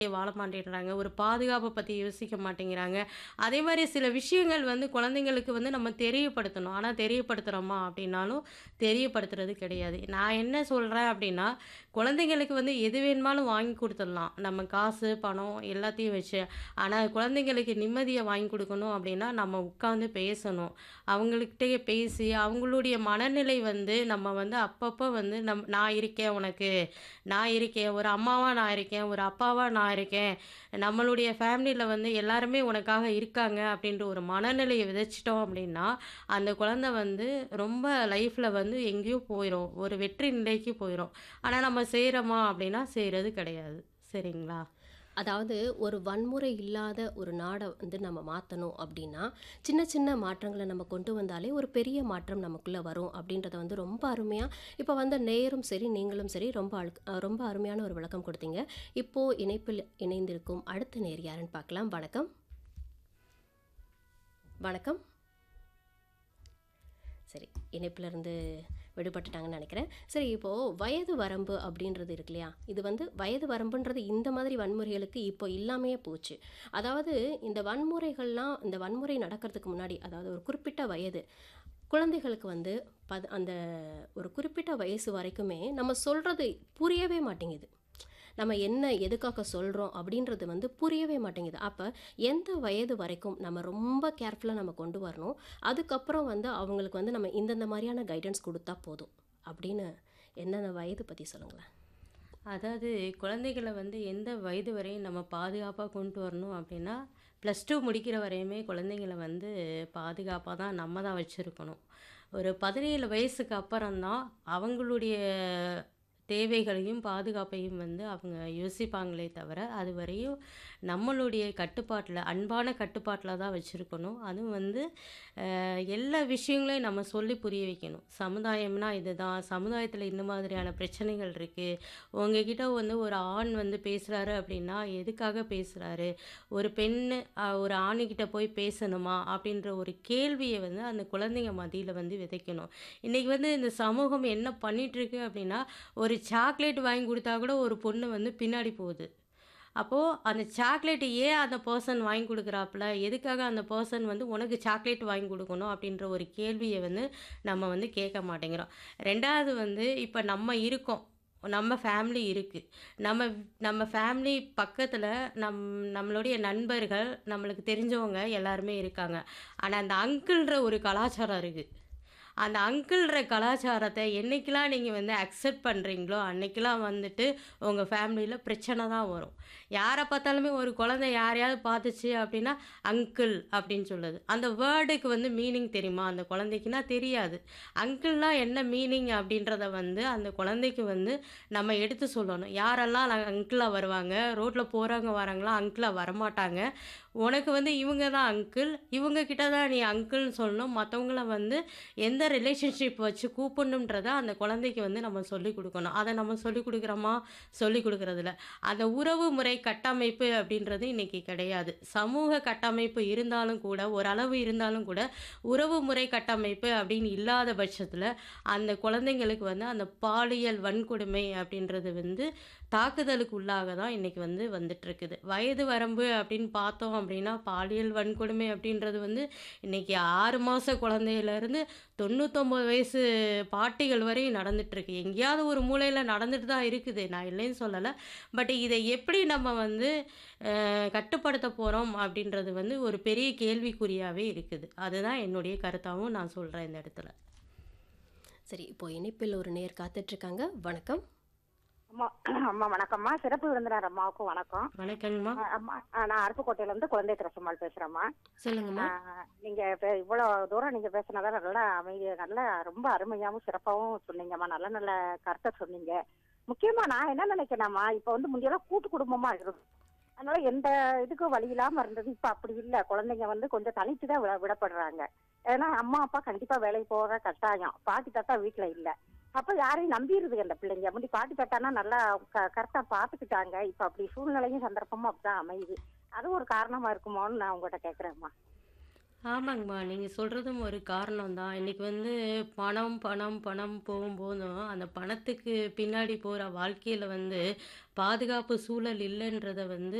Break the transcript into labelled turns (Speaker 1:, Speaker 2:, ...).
Speaker 1: வாழ மாட்டேங்கிறாங்க. ஒரு பாதுகாப்ப பத்தி யோசிக்க மாட்டேங்கிறாங்க. அதே மாரி சில விஷயங்கள் வந்து குழந்தைங்களுக்கு வந்து நம்ம தெரியப்படுத்தணும். ஆனா தெரியப்படுத்துறோமா அப்டின்னாலும் தெரியப்படுத்துறது கிடையாது. நான் என்ன சொல்றேன் அப்டின்னா, குழந்தைங்களுக்கு வந்து எது வேணுமாலும் வாங்கி குடுத்துடலாம். நம்ம காசு, பணம் எல்லாத்தையும் வச்சு. ஆனா குழந்தைங்களுக்கு நிம்மதிய வாங்கி குடுக்கணும் அப்டின்னா, நம்ம உட்காந்து பேசணும். அவங்கள்கிட்டயே பேசி அவங்களுடைய மனநிலை வந்து நம்ம வந்து அப்பப்ப வந்து நம் நான் இருக்கேன் உனக்கு. நான் இருக்கேன். ஒரு அம்மாவா நான் இருக்கேன். ஒரு அப்பாவா நான் இருக்கேன். நம்மளுடைய ஃபேமிலில வந்து எல்லாருமே உனக்காக இருக்காங்க அப்டின்ற ஒரு மனநிலைய விதைச்சுட்டோம் அப்டின்னா, அந்த குழந்தை வந்து ரொம்ப லைஃப்ல வந்து எங்கேயோ போயிரும். ஒரு வெற்றி நிலைக்கு போயிரும். ஆனா நம்ம செய்றோமா அப்டின்னா செய்றது கிடையாது. சரிங்களா?
Speaker 2: அதாவது ஒரு வன்முறை இல்லாத ஒரு நாட வந்து நம்ம மாத்தணும் அப்டின்னா, சின்ன சின்ன மாற்றங்கள நம்ம கொண்டு வந்தாலே ஒரு பெரிய மாற்றம் நமக்குள்ள வரும் அப்டின்றத வந்து ரொம்ப அருமையா இப்ப வந்த நேயரும் சரி, நீங்களும் சரி ரொம்ப அழுக் அ ரொம்ப அருமையான ஒரு விளக்கம் குடுத்தீங்க. இப்போ இணைப்பில் இணைந்திருக்கும் அடுத்த நேயர் யாருன்னு பார்க்கலாம். வணக்கம். வணக்கம். சரி, இணைப்புல இருந்து விடுபட்டுட்டாங்கன்னு நெனைக்கிறேன். சரி இப்போ வயது வரம்பு அப்டின்றது இருக்கு இல்லையா? இது வந்து வயது வரம்புன்றது இந்த மாதிரி வன்முறைகளுக்கு இப்போ இல்லாமயே போச்சு. அதாவது இந்த வன்முறைகள்லாம் இந்த வன்முறை நடக்கிறதுக்கு முன்னாடி, அதாவது ஒரு குறிப்பிட்ட வயது குழந்தைகளுக்கு வந்து பது அந்த ஒரு குறிப்பிட்ட வயசு வரைக்குமே நம்ம சொல்றது புரியவே மாட்டேங்குது. நம்ம என்ன எதுக்காக சொல்றோம் அப்டின்றது வந்து புரியவே மாட்டேங்குது. அப்ப எந்த வயது வரைக்கும் நம்ம ரொம்ப கேர்ஃபுல்லா நம்ம கொண்டு வரணும். அதுக்கப்புறம் வந்து அவங்களுக்கு வந்து நம்ம இந்தந்த மாரியான கைடன்ஸ் குடுத்தா போதும். அப்டின்னு என்னென்ன வயது பத்தி சொல்லுங்களேன்?
Speaker 1: அதாவது குழந்தைகள வந்து எந்த வயது வரையும் நம்ம பாதுகாப்பா கொண்டு வரணும் அப்டின்னா, +2 முடிக்கிற வரையுமே குழந்தைங்கள வந்து பாதுகாப்பா தான் நம்ம தான் வச்சிருக்கணும். ஒரு 17 வயசுக்கு அப்புறம் தான் அவங்களுடைய தேவைகளையும், பாதுகாப்பையும் வந்து அவங்க யோசிப்பாங்களே தவிர, அதுவரையும் நம்மளுடைய கட்டுப்பாட்ல அன்பான கட்டுப்பாட்ல தான் வச்சிருக்கணும். அதுவும் வந்து அ எல்லா விஷயங்களையும் நம்ம சொல்லி புரிய வைக்கணும். சமுதாயம்னா இதுதான். சமுதாயத்தில இந்த மாதிரியான பிரச்சனைகள் இருக்கு. உங்ககிட்ட வந்து ஒரு ஆண் வந்து பேசுறாரு அப்டின்னா, எதுக்காக பேசுறாரு? ஒரு பெண்ணு அ ஒரு ஆணுகிட்ட போய் பேசணுமா? அப்டின்ற ஒரு கேள்விய வந்து அந்த குழந்தைங்க மத்தியில வந்து விதைக்கணும். இன்னைக்கு வந்து இந்த சமூகம் என்ன பண்ணிட்டுருக்கு அப்டின்னா, ஒரு சாக்லேட் வாங்கி குடுத்தா கூட ஒரு பொண்ணு வந்து பின்னாடி போகுது. அப்போ அந்த சாக்லேட் ஏன் அந்த பெர்சன் வாங்கி குடுக்குறாப்ல? எதுக்காக அந்த பெர்சன் வந்து உனக்கு சாக்லேட் வாங்கி குடுக்கணும்? அப்டின்ற ஒரு கேள்விய வந்து நம்ம வந்து கேட்க மாட்டேங்கிறோம். 2வது வந்து இப்ப நம்ம இருக்கோம். நம்ம ஃபேமிலி இருக்கு. நம்ம நம்ம ஃபேமிலி பக்கத்துல நம் நம்மளுடைய நண்பர்கள், நம்மளுக்கு தெரிஞ்சவங்க எல்லாருமே இருக்காங்க. ஆனா அந்த அங்கிள்ன்ற ஒரு கலாச்சாரம் இருக்கு. அந்த அங்கிள்ன்ற கலாச்சாரத்த என்னைக்கெல்லாம் நீங்க வந்து அக்செப்ட் பண்றீங்களோ, அன்னைக்கெல்லாம் வந்துட்டு உங்க ஃபேமிலில பிரச்சனை தான் வரும். யார பார்த்தாலுமே ஒரு குழந்தை யாரையாவது பார்த்துச்சு அப்டின்னா, அங்கிள் அப்டின்னு சொல்லுது. அந்த வேர்டுக்கு வந்து மீனிங் தெரியுமா? அந்த குழந்தைக்குன்னா தெரியாது. அங்கிள்னா என்ன மீனிங் அப்டின்றத வந்து அந்த குழந்தைக்கு வந்து நம்ம எடுத்து சொல்லணும். யாரெல்லாம் நான் அங்கிளா வருவாங்க? ரோட்ல போறவங்க வரவங்கலாம் அங்கிளா வரமாட்டாங்க. உனக்கு வந்து இவங்க தான் அங்கிள். இவங்க கிட்ட தான் நீ அங்கிள்னு சொல்லணும். மத்தவங்கள வந்து எந்த ரிலேஷன்ஷிப் வச்சு கூப்பிடணும்ன்றத அந்த குழந்தைக்கு வந்து நம்ம சொல்லிக் குடுக்கணும். அத நம்ம சொல்லிக் குடுக்குறோமா? சொல்லிக் குடுக்குறதில்ல. அந்த உறவு முறை கட்டமைப்பு அப்டின்றது இன்னைக்கு கிடையாது. சமூக கட்டமைப்பு இருந்தாலும் கூட, ஓரளவு இருந்தாலும் கூட, உறவு முறை கட்டமைப்பு அப்டின்னு இல்லாத பட்சத்துல, அந்த குழந்தைங்களுக்கு வந்து அந்த பாலியல் வன்கொடுமை அப்டின்றது வந்து தாக்குதலுக்கு உள்ளாக தான் இன்னைக்கு வந்து வந்துட்டுருக்குது. வயது வரம்பு அப்டின்னு பார்த்தோம் அப்டின்னா, பாலியல் வன்கொடுமை அப்டின்றது வந்து இன்னைக்கு 6 மாச குழந்தையிலருந்து 99 வயசு பாட்டிகள் வரையும் நடந்துட்டுருக்கு. எங்கேயாவது ஒரு மூலையில நடந்துட்டு தான் இருக்குது. நான் இல்லைன்னு சொல்லல. பட் இத எப்டி நம்ம வந்து அ கட்டுப்படுத்த போறோம் அப்டின்றது வந்து ஒரு பெரிய கேள்விக்குறியாவே இருக்குது. அதுதான் என்னுடைய கருத்தாவும் நான் சொல்றேன் இந்த இடத்துல.
Speaker 2: சரி, இப்போ இணைப்பில் ஒரு நேயர் காத்துட்ருக்காங்க. வணக்கம்.
Speaker 3: அம்மா அம்மா வணக்கம்மா. சிறப்பு விருந்தினர் அம்மாவுக்கும் வணக்கம்.
Speaker 1: வணக்கங்கம்மா.
Speaker 3: அ அம்மா அ நான் அருப்புக்கோட்டையிலேருந்து குழந்தை திரசம்மாள் பேசுறேம்மா.
Speaker 2: சொல்லுங்கம்மா.
Speaker 3: ஆ நீங்க இப்ப இவ்வளோ தூரம் நீங்க பேசுனத நல்லா அமைதி நல்லா ரொம்ப அருமையாவும், சிறப்பாவும் சொன்னீங்கம்மா. நல்ல நல்ல கருத்த சொன்னீங்க. முக்கியமா நான் என்ன நினைக்கிறேன்னா, இப்ப வந்து முந்தியெல்லாம் கூட்டு குடும்பமா இருந்தது. அதனால எந்த இதுக்கும் வழி இல்லாம இருந்தது. இப்ப அப்படி இல்ல. குழந்தைங்க வந்து கொஞ்சம் தனித்து தான் விட விடப்படுறாங்க. ஏன்னா அம்மா, அப்பா கண்டிப்பா வேலைக்கு போற கட்டாயம். பாட்டி, தாத்தா வீட்ல இல்ல. அப்ப யாரையும் நம்பிருதுங்க அந்த பிள்ளைங்க. முந்தி பாட்டி, தாத்தான்னா நல்லா க கரெக்ட்டா பார்த்துக்கிட்டாங்க. இப்ப அப்படி சூழ்நிலையும், சந்தர்ப்பமும் அப்படிதான் அமையுது. அது ஒரு காரணமா இருக்குமோன்னு நான் உங்கட்ட கேட்கிறேன்ம்மா.
Speaker 1: ஆமாங்கம்மா. நீங்க சொல்றதும் ஒரு காரணம் தான். இன்னைக்கு வந்து பணம், பணம், பணம் போகும்போதும், அந்த பணத்துக்கு பின்னாடி போற வாழ்க்கையில வந்து பாதுகாப்பு சூழல் இல்லன்றத வந்து